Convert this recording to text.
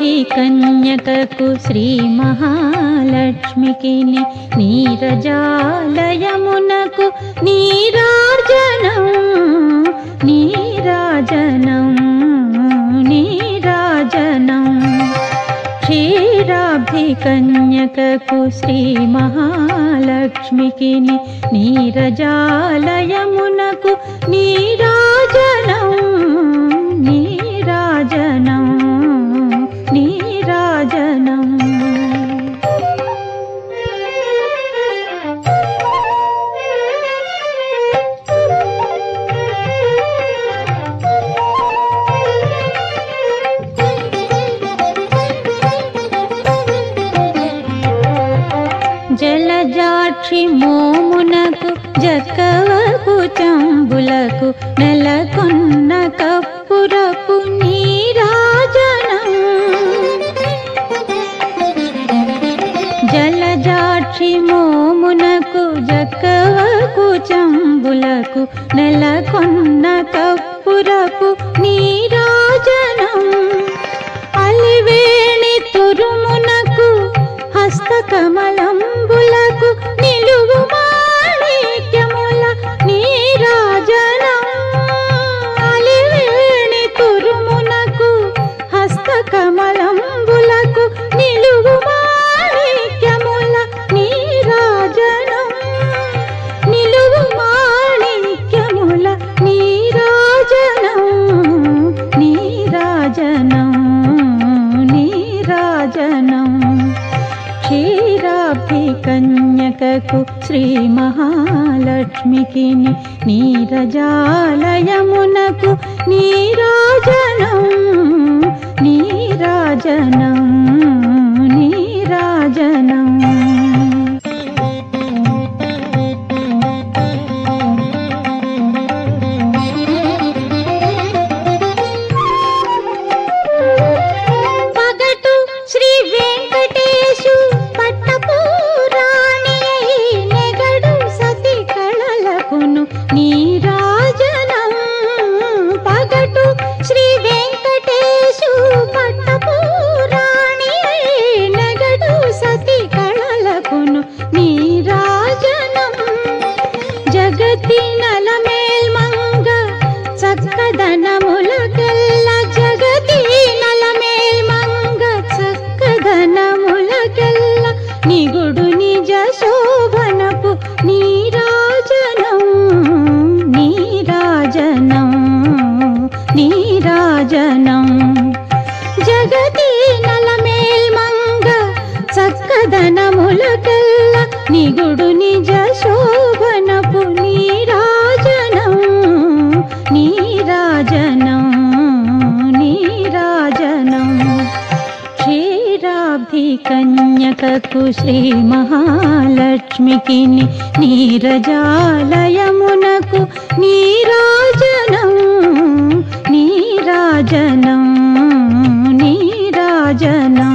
కన్యకకు శ్రీ మహాలక్ష్మికి నీరజాలయమునకు నీరాజనం నీరాజనం నీరాజనం క్షీరాబ్ధి కన్యకకు శ్రీ మహాలక్ష్మికి నీరజాలయమునకు నీరాజనం నీరాజనం నీరాజనం జలజాక్షి మోమునకు జక్కవకు చంబులకు నెలకొన్న కప్పురపు నీరాజనం జలజాక్షి మోమునకు జక్కవకు చంబులకు నెలకొన్న కప్పురపు నీరాజనం అలివేణి తురుమునకు హస్తకమలంబులకు నిలువు మాణిక్యముల నీరాజనం అలివేణి తురుమునకు హస్తకమలంబులకు నిలువు మాణిక్యముల నీరాజనం నిలువు మాణిక్యముల నీరాజనం నీరాజనం నీరాజనం క్షీరాబ్ధి కన్యకకు శ్రీ మహాలక్ష్మికి నీరజాలయమునకు నీరాజనం నీరాజనం నీరాజనం పగటు శ్రీ వెంకటేశు పట్టపురాణి నెగడు సతి కళలకును నీరాజనం పగటు శ్రీ వెంకటేశు పట్టపురాణి నెగడు సతి కళలకును నీరాజనం జగతి నలమేల్మంగ చక్కదనములకెల్ల జగతి నలమేల్మంగ చక్కదనములకెల్ల నిగుడు నిజ శోభనపు నీరాజనం నీరాజనం నీరాజనం జగతి నలమేల్మంగ చక్కదనములకెల్ల నిగుడు నిజ శోభనపు నీరాజనం నీరాజనం నీరాజనం క్షీరాబ్ధి కన్యకకు శ్రీ మహాలక్ష్మికి నీరజాలయమునకు నీరాజనం నీరాజనం నీరాజనం